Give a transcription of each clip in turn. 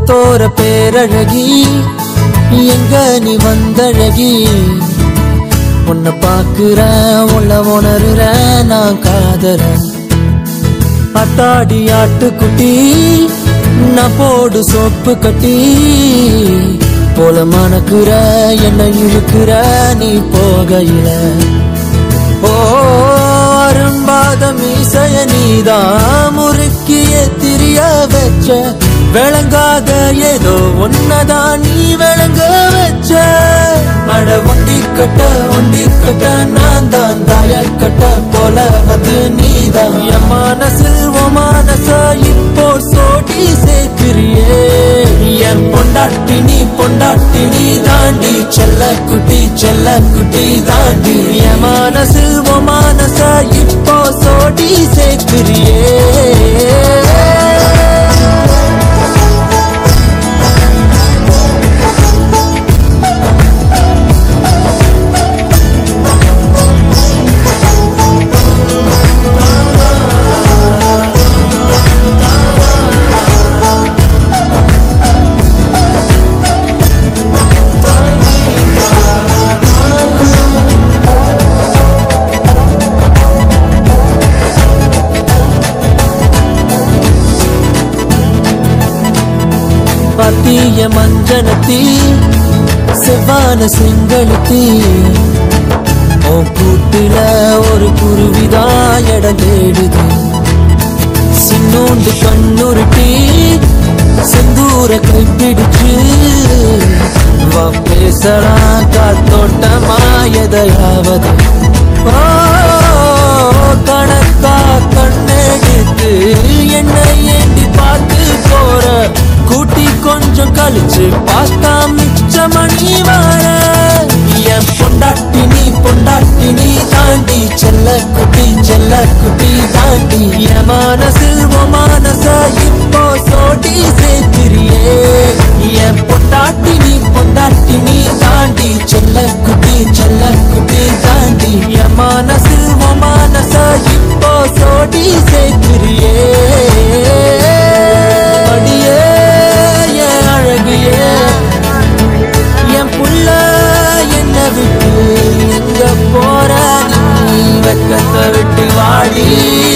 குளத்தோர பேரழகி எங்க நீ வந்தழகி உன்னை பாக்குறேன் உள்ள உணர்றேன் நான் காதறேன் அத்தாடி ஆட்டுக்குட்டி நான் போடு சோப்பு கட்டி போல மணக்குற என்ன இழுக்கிற நீ போகையில ஓ அரும்பாத மீசைய நீதான் முறுக்கிய திரிய வச்ச விளங்காத ஏதோ ஒன்னதான் நீ விளங்க வச்ச அட ஒண்டி கட்ட ஒண்டி கட்ட நான் தான் தாயல் கட்ட போல வந்து நீதான் என் மனசில் உன் மனச இப்போ சோடி சேர்க்கிறியே என் பொண்டாட்டி நீ பொண்டாட்டி நீ தாண்டி செல்ல குட்டி செல்ல குட்டி தாண்டி என் மனசில் உன் மனச இப்போ சோடி சேர்க்கிறியே பத்திய மஞ்சனத்தி செவ்வான செங்கழுத்தி உன் கூட்டுல ஒரு குருவிதான் இடம் தேடுது சின்னோண்டு கண்ணுருட்டி செந்தூர கைப்பிடிச்சு வா பேசலாம் காத்தோட்டமா எதையாவது ஓ, கணக்கா கண்ணெடுத்து என்னை ஏண்டி பார்த்து போற கூட்டி கொஞ்சம் கழிச்சு பாஸ்தா மிச்ச மணி வர என் பொண்டாட்டி நீ பொண்டாட்டி நீ தாண்டி செல்ல குட்டி செல்ல குட்டி தாண்டி என் மனசில் உன் மனச இப்போ சோடி சேர்க்கிறியே என் பொண்டாட்டி நீ பொண்டாட்டி நீ தாண்டி செல்ல குட்டி செல்ல குட்டி தாண்டி என் மனசில் உன் மனச இப்போ சோடி சேர்க்கிறியே அடியே என் அழகியே என் புள்ள என்ன விட்டு எங்க போற நீ வெக்கத்தை விட்டு வாடி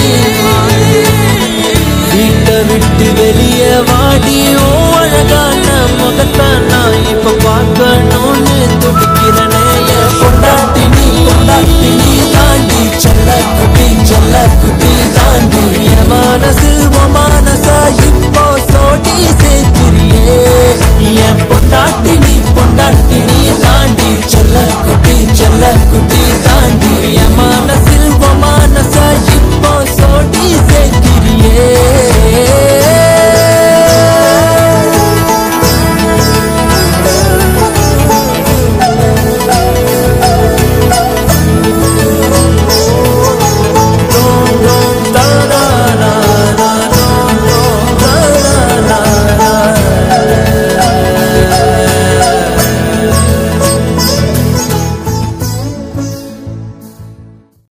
வீட்டை விட்டு வெளியே வாடி ஓ அழகான முகத்தை நான் இப்ப பார்க்கணும்னு துடிக்கிறனே என் பொண்டாட்டி நீ பொண்டாட்டி நீ தாண்டி செல்ல குட்டி செல்ல குட்டி தாண்டி